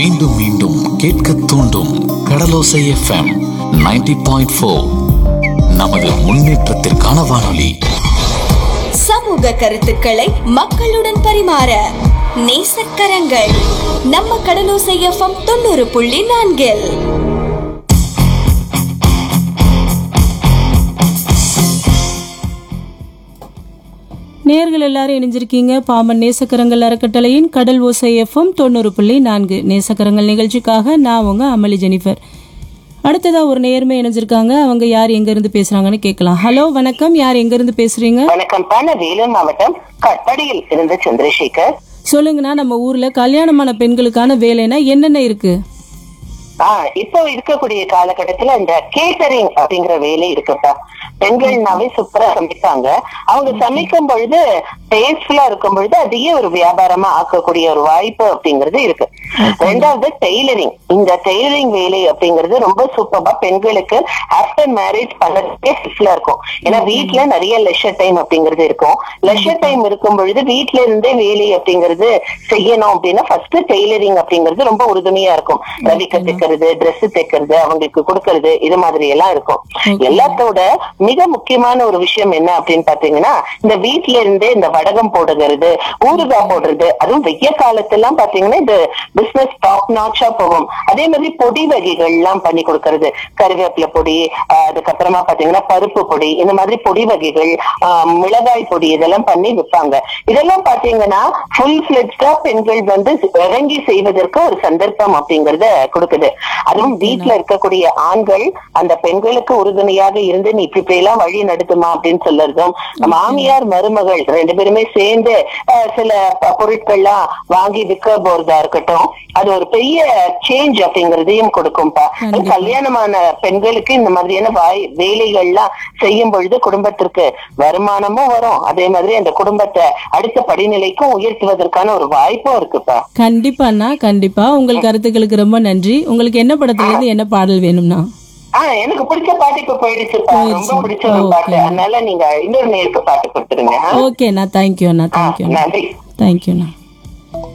மீண்டும் மீண்டும் கேட்க தூண்டும் கடலோசை எஃப்எம் 90.4 பாயிண்ட் ஃபோர் நமது முன்னேற்றத்திற்கான வானொலி சமூக கருத்துக்களை மக்களுடன் பரிமாற நேசக்கரங்கள் நம்ம கடலோசை எஃப்எம் தொண்ணூறு புள்ளி நான்கில் நேர்கள் எல்லாரும் இணைஞ்சிருக்கீங்க பாமன் நேசக்கரங்கள் அறக்கட்டளையின் கடல் ஓசை எஃப்எம் தொண்ணூறு புள்ளி நான்கு நேசக்கரங்கள் நிகழ்ச்சிக்காக நான் உங்க அமளி ஜெனிஃபர் அடுத்ததா ஒரு நேர்மை இணைஞ்சிருக்காங்க அவங்க யார் எங்க இருந்து பேசுறாங்கன்னு கேட்கலாம் ஹலோ வணக்கம் யார் எங்க இருந்து பேசுறீங்க வணக்கம் நான் வேலூர் மாவட்டம் கட்படியில் இருந்து சந்திரசேகர் சொல்லுங்கண்ணா நம்ம ஊர்ல கல்யாணமான பெண்களுக்கான வேலைனா என்னென்ன இருக்கு ஆஹ் இப்போ இருக்கக்கூடிய காலகட்டத்துல இந்த கேட்டரிங் அப்படிங்கிற வேலை இருக்குப்பா பெண்கள்னாவே சூப்பரா சமைப்பாங்க அவங்க சமைக்கும் பொழுது டேஸ்ட்ஃபுல்லா இருக்கும் பொழுது அதையே ஒரு வியாபாரமா ஆக்கக்கூடிய ஒரு வாய்ப்பு அப்படிங்கிறது இருக்கு ரெண்டாவது டெய்லரிங் இந்த டெய்லரிங் வேலை அப்படிங்கிறது ரொம்ப சூப்பரா பெண்களுக்கு ஆஃப்டர் மேரேஜ் பண்ணறதுக்கே ஹெல்ப்ஃபுல்லா இருக்கும் ஏன்னா வீட்ல நிறைய லெஷர் டைம் அப்படிங்கிறது இருக்கும் லெஷர் டைம் இருக்கும் பொழுது வீட்ல இருந்தே வேலை அப்படிங்கிறது செய்யணும் அப்படின்னா ஃபர்ஸ்ட் டெய்லரிங் அப்படிங்கிறது ரொம்ப உறுதுணையா இருக்கும் ரவிக்க தைக்கிறது Dress தைக்கிறது அவங்களுக்கு கொடுக்கறது இது மாதிரி எல்லாம் இருக்கும் எல்லாத்தோட மிக முக்கியமான ஒரு விஷயம் என்ன அப்படின்னு பாத்தீங்கன்னா இந்த வீட்ல இருந்தே இந்த வடகம் போடுகிறது ஊறுகாய் போடுறது அதுவும் வெய்ய காலத்தெல்லாம் பாத்தீங்கன்னா இது பிசினஸ் டாப் நாச்சா போகும் அதே மாதிரி பொடி வகைகள் எல்லாம் பண்ணி கொடுக்கறது கருவேப்பிலை பொடி ஆஹ் அதுக்கப்புறமா பாத்தீங்கன்னா பருப்பு பொடி இந்த மாதிரி பொடி வகைகள் ஆஹ் மிளகாய் பொடி இதெல்லாம் பண்ணி விற்பாங்க இதெல்லாம் பாத்தீங்கன்னா ஃபுல் பிளெஜ்டா பெண்கள் வந்து இறங்கி செய்வதற்கு ஒரு சந்தர்ப்பம் அப்படிங்கறத கொடுக்குது அதுவும் வீட்டுல இருக்கக்கூடிய ஆண்கள் அந்த பெண்களுக்கு உறுதுணையாக இருந்து நீ இப்படி இப்படி எல்லாம் வழி நடத்துமா அப்படின்னு சொல்லுறதும் மாமியார் மருமகள் ரெண்டு பேருமே சேர்ந்து ஆஹ் சில ப- பொருட்கள்லாம் வாங்கி விற்க போறதா இருக்கட்டும் அது ஒரு பெரிய சேஞ்ச் அப்படிங்கறதையும் கொடுக்கும்பா அது கல்யாணமான பெண்களுக்கு இந்த மாதிரியான வாய் வேலைகள்லாம் செய்யும் பொழுது குடும்பத்திற்கு வருமானமும் வரும் அதே மாதிரி அந்த குடும்பத்தை அடுத்த படிநிலைக்கும் உயர்த்துவதற்கான ஒரு வாய்ப்பும் இருக்குப்பா கண்டிப்பாண்ணா கண்டிப்பா உங்கள் கருத்துக்களுக்கு ரொம்ப நன்றி உங்களுக்கு என்ன படத்துல இருந்து என்ன பாடல் வேணும்னா ஆஹ் எனக்கு பிடிச்ச பாட்டு இப்ப போயிடுச்சுப்பா ரொம்ப பிடிச்ச ஒரு பாட்டு அதனால நீங்க இன்னொரு நேருக்கு பாட்டு கொடுத்துருங்க ஆ? ஓகேண்ணா தேங்க்யூ அண்ணா ஆ, தேங்க்யூ நன்றி தேங்க்யூண்ணா